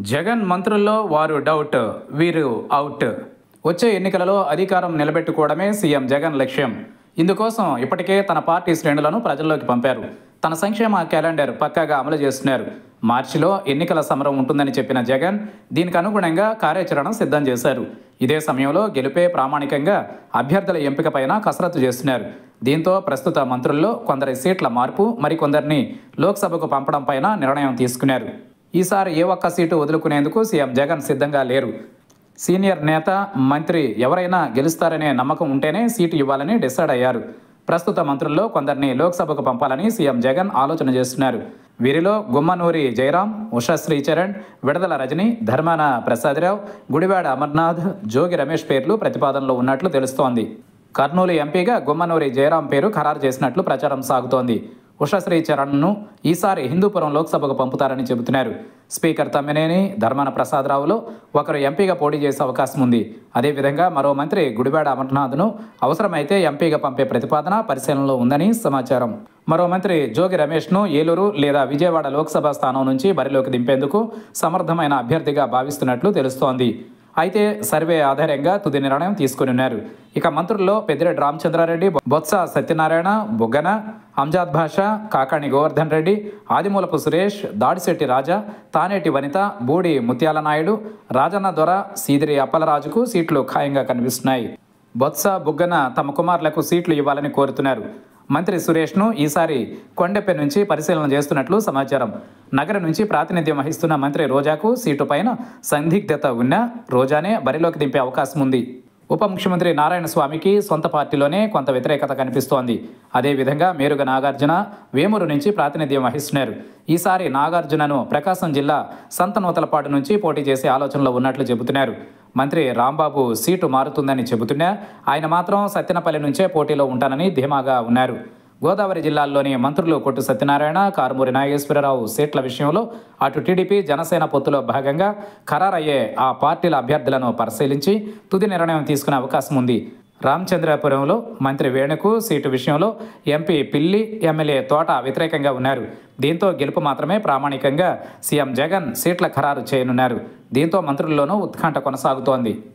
జగన్ మంత్రుల్లో వారు డౌట్ వీరు అవుట్ వచ్చే ఎన్నికలలో అధికారం నిలబెట్టుకోవడమే సీఎం జగన్ లక్ష్యం ఇందుకోసం ఇప్పటికే తన పార్టీ శ్రేణులను ప్రజల్లోకి పంపారు తన సంక్షేమ క్యాలెండర్ పక్కాగా అమలు చేస్తున్నారు మార్చిలో ఎన్నికల సమరం ఉంటుందని చెప్పిన జగన్ దీనికి అనుగుణంగా కార్యాచరణ సిద్ధం చేశారు ఇదే సమయంలో గెలుపే ప్రామాణికంగా అభ్యర్థుల ఎంపికపైన కసరత్తు చేస్తున్నారు దీంతో ప్రస్తుత మంత్రుల్లో కొందరి సీట్ల మార్పు మరికొందరిని లోక్సభకు పంపడం పైన నిర్ణయం తీసుకున్నారు ఈసారి ఏ ఒక్క సీటు వదులుకునేందుకు సీఎం జగన్ సిద్ధంగా లేరు సీనియర్ నేత మంత్రి ఎవరైనా గెలుస్తారనే నమ్మకం ఉంటేనే సీటు ఇవ్వాలని డిసైడ్ అయ్యారు ప్రస్తుత మంత్రుల్లో కొందరిని లోక్సభకు పంపాలని సీఎం జగన్ ఆలోచన చేస్తున్నారు వీరిలో గుమ్మనూరి జయరాం ఉషా శ్రీచరణ్ విడదల రజని ధర్మాన ప్రసాదరావు గుడివాడ అమర్నాథ్ జోగి రమేష్ పేర్లు ప్రతిపాదనలో ఉన్నట్లు తెలుస్తోంది కర్నూలు ఎంపీగా గుమ్మనూరి జయరాం పేరు ఖరారు చేసినట్లు ప్రచారం సాగుతోంది ఉషశ్రీ చరణ్ను ఈసారి హిందూపురం లోక్సభకు పంపుతారని చెబుతున్నారు స్పీకర్ తమ్మినేని ధర్మాన ప్రసాదరావులో ఒకరు ఎంపీగా పోటీ చేసే అవకాశం ఉంది అదేవిధంగా మరో మంత్రి గుడివాడ అమర్నాథ్ను అవసరమైతే ఎంపీగా పంపే ప్రతిపాదన పరిశీలనలో ఉందని సమాచారం మరో మంత్రి జోగి రమేష్ను ఏలూరు లేదా విజయవాడ లోక్సభ స్థానం నుంచి బరిలోకి దింపేందుకు సమర్థమైన అభ్యర్థిగా భావిస్తున్నట్లు తెలుస్తోంది అయితే సర్వే ఆధారంగా తుది నిర్ణయం తీసుకుని ఉన్నారు ఇక మంత్రుల్లో పెద్దిరెడ్డి రామచంద్రారెడ్డి బొత్స సత్యనారాయణ బుగ్గన అంజాద్ భాషా కాకాణి గోవర్ధన్ రెడ్డి ఆదిమూలపు సురేష్ దాడిశెట్టి రాజా తానేటి వనిత బూడి ముత్యాల నాయుడు రాజన్న దొర సీదిరి అప్పలరాజుకు సీట్లు ఖాయంగా కనిపిస్తున్నాయి బొత్స బుగ్గన తమ కుమారులకు సీట్లు ఇవ్వాలని కోరుతున్నారు మంత్రి సురేష్ను ఈసారి కొండెప్ప నుంచి పరిశీలన చేస్తున్నట్లు సమాచారం నగరం నుంచి ప్రాతినిధ్యం వహిస్తున్న మంత్రి రోజాకు సీటు పైన సందిగ్ధత ఉన్నా రోజానే బరిలోకి దింపే అవకాశం ఉంది ఉప ముఖ్యమంత్రి నారాయణ స్వామికి సొంత పార్టీలోనే కొంత వ్యతిరేకత కనిపిస్తోంది అదేవిధంగా మేరుగ నాగార్జున వేమూరు నుంచి ప్రాతినిధ్యం వహిస్తున్నారు ఈసారి నాగార్జునను ప్రకాశం జిల్లా సంతనూతలపాటు నుంచి పోటీ చేసే ఆలోచనలో ఉన్నట్లు చెబుతున్నారు మంత్రి రాంబాబు సీటు మారుతుందని చెబుతున్నా ఆయన మాత్రం సత్యనపల్లి నుంచే పోటీలో ఉంటానని ధీమాగా ఉన్నారు గోదావరి జిల్లాల్లోని మంత్రులు కొట్టు సత్యనారాయణ కారుమూరి నాగేశ్వరరావు సీట్ల విషయంలో అటు టీడీపీ జనసేన పొత్తులో భాగంగా ఖరారయ్యే ఆ పార్టీల అభ్యర్థులను పరిశీలించి తుది నిర్ణయం తీసుకునే అవకాశం ఉంది రామచంద్రాపురంలో మంత్రి వేణుకు సీటు విషయంలో ఎంపీ పిల్లి ఎమ్మెల్యే తోట వ్యతిరేకంగా ఉన్నారు దీంతో గెలుపు మాత్రమే ప్రామాణికంగా సీఎం జగన్ సీట్ల ఖరారు చేయనున్నారు దీంతో మంత్రుల్లోనూ ఉత్కంఠ కొనసాగుతోంది